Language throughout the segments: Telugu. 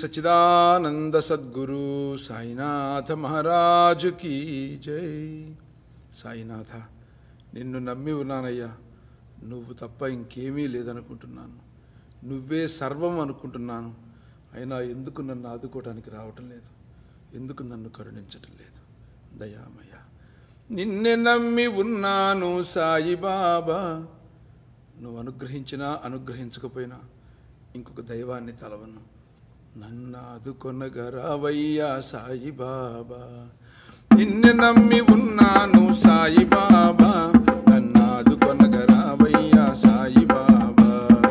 సచ్చిదానంద సద్గురు సాయినాథ మహారాజు కీ జై సాయినాథ నిన్ను నమ్మి ఉన్నానయ్యా నువ్వు తప్ప ఇంకేమీ లేదనుకుంటున్నాను నువ్వే సర్వం అనుకుంటున్నాను అయినా ఎందుకు నన్ను ఆదుకోవడానికి రావటం లేదు ఎందుకు నన్ను కరుణించటం లేదు దయామయ్య నిన్నే నమ్మి ఉన్నాను సాయిబాబా నువ్వు అనుగ్రహించినా అనుగ్రహించకపోయినా ఇంకొక దైవాన్ని తలవను నన్ను ఆదుకొనగరావయ్యా సాయిబాబా నిన్ను నమ్మి ఉన్నాను సాయిబాబా నన్ను ఆదుకొనగరావయ్యా సాయిబాబా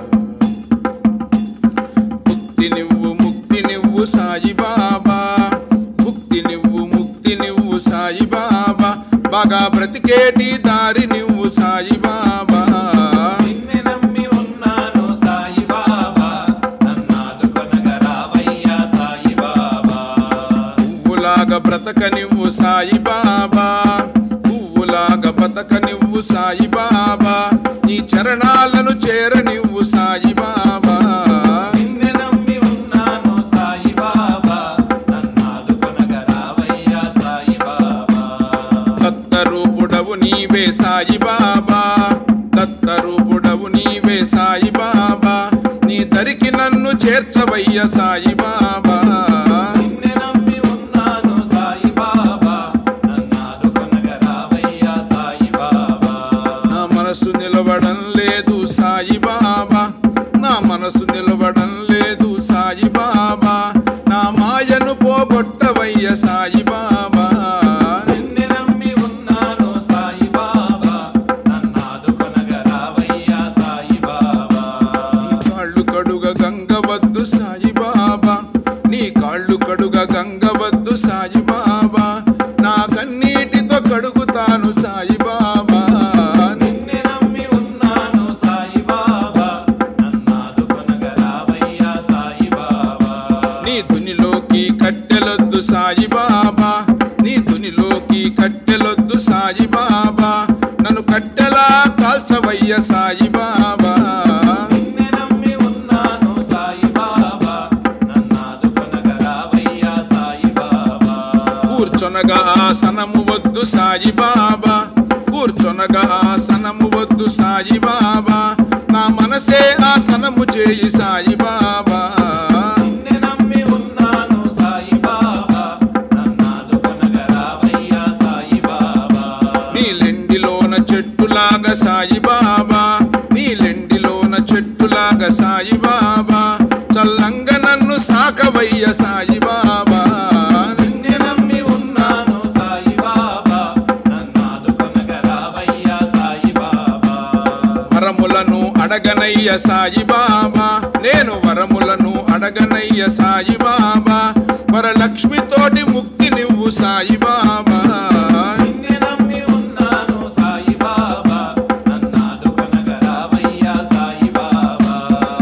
ముక్తి నువ్వు ముక్తి నువ్వు సాయిబాబా ముక్తి నువ్వు ముక్తి నువ్వు సాయిబాబా బాగా బ్రతికేటి దారి నువ్వు సాయిబాబా నిన్నే నమ్మి ఉన్నాను సాయిబాబా నన్నాదుకొనగా రావయ్యా సాయిబాబా పువ్వులాగా బ్రతక నువ్వు సాయిబాబా పువ్వులాగా బతక నువ్వు సాయిబాబా నీ చరణాలను చేర నువ్వు సాయిబాబా నిన్నే నమ్మి ఉన్నాను సాయిబాబా నన్నాదుకొనగా రావయ్యా సాయిబాబా దత్తరూపుడవు నీవే సాయిబాబా దత్తరూపుడవు నీవే సాయిబాబా నీ దరికి నన్ను చేర్చవయ్య సాయిబాబా నిన్నే నమ్మి ఉన్నాను సాయిబాబా నన్నాదుకొనగా రావయ్యా సాయిబాబా నా మనసు నిలవడం లేదు సాయిబాబా నా మనసు నిలవడం లేదు సాయిబాబా నా మాయను పోగొట్టవయ్య సాయిబాబా నిన్నే నమ్మి ఉన్నాను సాయిబాబా నన్నాదుకొనగా రావయ్యా సాయిబాబా నీ కాళ్ళు కడుగ గంగవద్దు సాయిబాబా నీ కాళ్ళు కడుగ గంగవద్దు సాయిబాబా నా కన్నీటితో కడుగుతాను సాయిబాబా నిన్నే నమ్మి ఉన్నాను సాయిబాబా నన్నాదుకొనగా రావయ్యా సాయిబాబా నీ ధునిలోకి కట్టెలొద్దు సాయిబాబా నీ ధునిలోకి కట్టెలొద్దు సాయిబాబా నన్ను కట్టెలా కాల్చవయ్య సాయిబాబా నిన్నే నమ్మి ఉన్నాను సాయిబాబా నన్నాదుకొనగా రావయ్యా సాయిబాబా కూర్చొనగా ఆసనము వద్దు సాయిబాబా కూర్చొనగా ఆసనము వద్దు సాయిబాబా నా మనసే ఆసనము చేయి సాయిబాబా నిన్నే నమ్మి ఉన్నాను సాయిబాబా నన్నాదుకొనగా రావయ్యా సాయిబాబా నీ లెండిలోన చెట్టులాగా సాయిబాబా నీ లెండిలోన చెట్టులాగా సాయిబాబా చల్లంగా నన్ను సాకవయ్య సాయిబాబా నిన్నే నమ్మి ఉన్నాను సాయిబాబా నన్నాదుకొనగా రావయ్యా సాయిబాబా వరములను అడగనయ్య సాయిబాబా నేను వరములను అడగనయ్య సాయిబాబా వరలక్ష్మితోటి ముక్తి నువ్వు సాయిబాబా నిన్నే నమ్మి ఉన్నాను సాయిబాబా నన్నాదుకొనగా రావయ్యా సాయిబాబా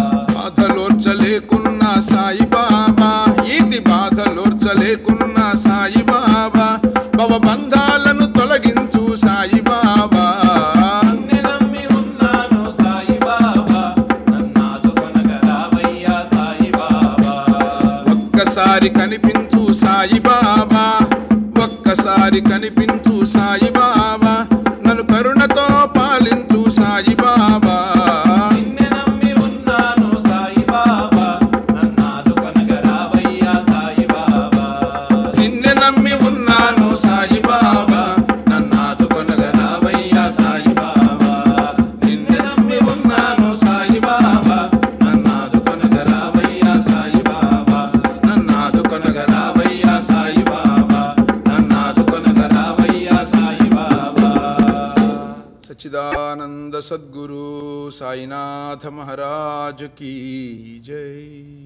బాధలోర్చలేకున్నా సాయిబాబా ఈతి బాధలోర్చలేకున్నా సాయిబాబా భవ బంధాలను తొలగించు సాయిబాబా నిన్నే నమ్మి ఉన్నాను సాయిబాబా నన్నాదుకొనగా రావయ్యా సాయిబాబా ఒక్కసారి కనిపించు సాయిబాబా ఒక్కసారి కనిపించు సాయిబాబా నన్ను కరుణతో పాలించు సాయిబాబా నిన్నే నమ్మి ఉన్నాను సాయిబాబా నన్నాదుకొనగా రావయ్యా సాయిబాబా నిన్నే నమ్మి ఉన్నాను సాయిబాబా నన్ను ఆదుకొనగా రావయ్యా సాయిబాబా నిన్నే నమ్మి ఉన్నాను సాయిబాబా నన్ను ఆదుకొనగా రావయ్యా సాయిబాబా నన్ను ఆదుకొనగా రావయ్యా సాయిబాబా నన్ను ఆదుకొనగా రావయ్యా సాయిబాబా సచ్చిదానంద సద్గురు సాయినాథ మహారాజు కీ జై